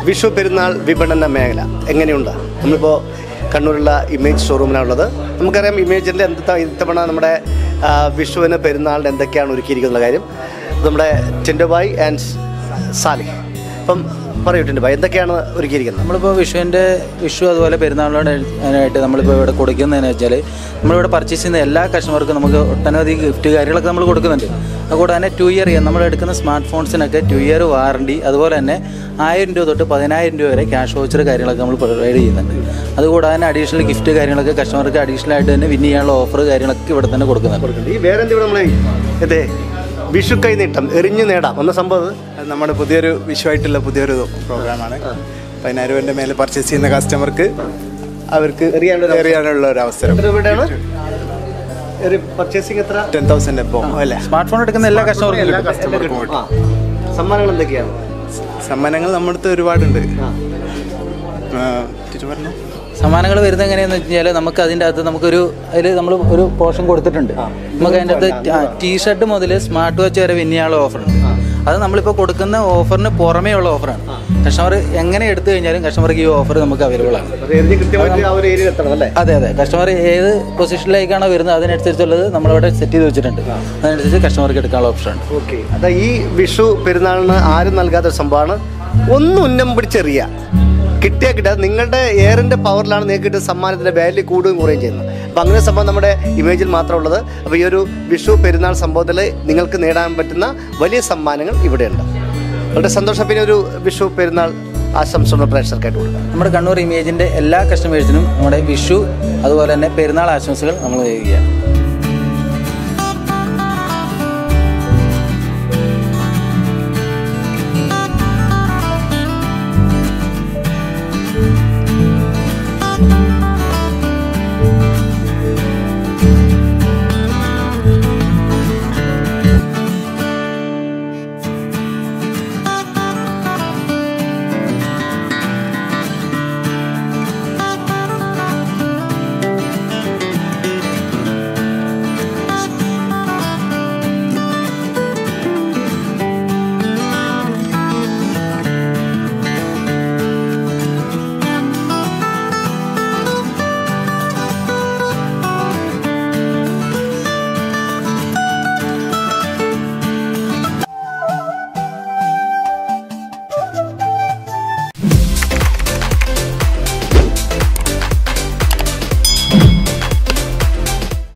വിഷു പെരുന്നാൾ വിപണന മേഖല എങ്ങനെയുണ്ട് നമ്മളിപ്പോൾ കണ്ണൂരുള്ള ഇമേജ് ഷോറൂമിലാണുള്ളത് നമുക്കറിയാം ഇമേജിൻ്റെ എന്താ ഇത്തവണ നമ്മുടെ ആ, വിഷുവിന് പെരുന്നാളിന് എന്തൊക്കെയാണ് ഒരുക്കിയിരിക്കുന്ന കാര്യം നമ്മുടെ ടിൻഡോബായ് ആൻഡ് സാലിഹ് അപ്പം പറയൂ ടിൻഡോബായ് എന്തൊക്കെയാണ് ഒരുക്കിയിരിക്കുന്നത് നമ്മളിപ്പോൾ വിഷുവിൻ്റെ വിഷു അതുപോലെ പെരുന്നാളിനോട് ആയിട്ട് നമ്മളിപ്പോൾ ഇവിടെ കൊടുക്കുന്നതെന്ന് വെച്ചാൽ നമ്മളിവിടെ പർച്ചേസ് ചെയ്യുന്ന എല്ലാ കസ്റ്റമർക്കും നമുക്ക് ഒട്ടനവധി ഗിഫ്റ്റ് കാര്യങ്ങളൊക്കെ നമ്മൾ കൊടുക്കുന്നുണ്ട് അതുകൂടെ തന്നെ ടു ഇയർ നമ്മൾ എടുക്കുന്ന സ്മാർട്ട് ഫോൺസിനൊക്കെ ടു ഇയർ വാറണ്ടി അതുപോലെ തന്നെ ആയിരം രൂപ തൊട്ട് പതിനായിരം രൂപ വരെ ക്യാഷ് വൗച്ചർ കാര്യങ്ങളൊക്കെ നമ്മൾ പ്രൊവൈഡ് ചെയ്യുന്നുണ്ട് അതുകൂടാതെ തന്നെ അഡീഷണൽ ഗിഫ്റ്റ് കാര്യങ്ങളൊക്കെ കസ്റ്റമർക്ക് അഡീഷണൽ ആയിട്ട് തന്നെ വിൻ ചെയ്യാനുള്ള ഓഫർ കാര്യങ്ങളൊക്കെ ഇവിടെ തന്നെ കൊടുക്കുന്നുണ്ട് ഈ വേറെ എന്തെങ്കിലും നമ്മളെ ഇതേ വിഷു കൈ നീട്ടം എറിഞ്ഞു നേടാം എന്ന സംഭവം അത് അത് നമ്മുടെ പുതിയൊരു വിഷുവായിട്ടുള്ള പുതിയൊരു പ്രോഗ്രാമാണ് പതിനായിരം രൂപൻ്റെ മേലെ പർച്ചേസ് ചെയ്യുന്ന കസ്റ്റമർക്ക് അവർക്ക് എറിയാനുള്ള ഒരു എറിയാനുള്ള ഒരു അവസരം എത്ര രൂപയുടെയാണ് പർച്ചേസിങ് എത്ര ടെൻ തൗസൻഡ് എപ്പോൾ അല്ലേ സ്മാർട്ട് ഫോൺ എടുക്കുന്ന എല്ലാ കസ്റ്റമർക്കും എല്ലാ കിട്ടും. കസ്റ്റമർക്കും ആ സമ്മാനങ്ങൾ എന്തൊക്കെയാണ് സമ്മാനങ്ങൾ നമ്മുടെ അടുത്ത് ഒരുപാടുണ്ട് ആ, ടീച്ചർ പറഞ്ഞു സമ്മാനങ്ങൾ വരുന്നത് എങ്ങനെയാന്ന് വെച്ച് കഴിഞ്ഞാൽ നമുക്ക് അതിൻ്റെ അകത്ത് നമുക്കൊരു അതിൽ നമ്മൾ ഒരു പോർഷൻ കൊടുത്തിട്ടുണ്ട് നമുക്ക് അതിൻ്റെ അകത്ത് ടീ ഷർട്ട് മുതൽ സ്മാർട്ട് വാച്ച് വരെ വിന്നിയാനുള്ള ഓഫറുണ്ട് അത് നമ്മളിപ്പോൾ കൊടുക്കുന്ന ഓഫറിന് പുറമേ ഉള്ള ഓഫറാണ് കസ്റ്റമർ എങ്ങനെ എടുത്തു കഴിഞ്ഞാലും കസ്റ്റമർക്ക് ഈ ഓഫർ നമുക്ക് അവൈലബിൾ ആണ് അത് എറിഞ്ഞ് കൃത്യമായിട്ട് ആ ഒരു ഏരിയയിൽ എത്തണം അല്ലേ അതെ അതെ കസ്റ്റമർ ഏത് പൊസിഷനിലേക്കാണോ വരുന്നത് അതിനനുസരിച്ചുള്ളത് നമ്മളിവിടെ സെറ്റ് ചെയ്ത് വെച്ചിട്ടുണ്ട് അതനുസരിച്ച് കസ്റ്റമർക്ക് എടുക്കാനുള്ള ഓപ്ഷൻ ഉണ്ട് ഓക്കെ അതാ ഈ വിഷു പെരുന്നാളിന് ആരും നൽകാത്ത ഒരു സംഭവമാണ് ഒന്നും ഉന്നം പിടിച്ചെറിയ കിട്ടിയാൽ കിട്ടാതെ നിങ്ങളുടെ എയറിന്റെ പവറിലാണ് നിങ്ങൾക്ക് കിട്ടിയ സമ്മാനത്തിന്റെ വാല്യൂ കൂടുകയും കുറയുകയും ചെയ്യുന്നത് അപ്പം അങ്ങനെ സംഭവം നമ്മുടെ ഇമേജിൽ മാത്രമുള്ളത് അപ്പോൾ ഈ ഒരു വിഷു പെരുന്നാൾ സംഭവത്തിൽ നിങ്ങൾക്ക് നേടാൻ പറ്റുന്ന വലിയ സമ്മാനങ്ങൾ ഇവിടെയുണ്ട് വളരെ സന്തോഷം പിന്നെ ഒരു വിഷു പെരുന്നാൾ ആശംസകൾ പ്രേക്ഷകർക്കായിട്ട് കൊടുക്കാം നമ്മുടെ കണ്ണൂർ ഇമേജിൻ്റെ എല്ലാ കസ്റ്റമേഴ്സിനും നമ്മുടെ വിഷു അതുപോലെ തന്നെ പെരുന്നാൾ ആശംസകൾ നമ്മൾ ചെയ്യുക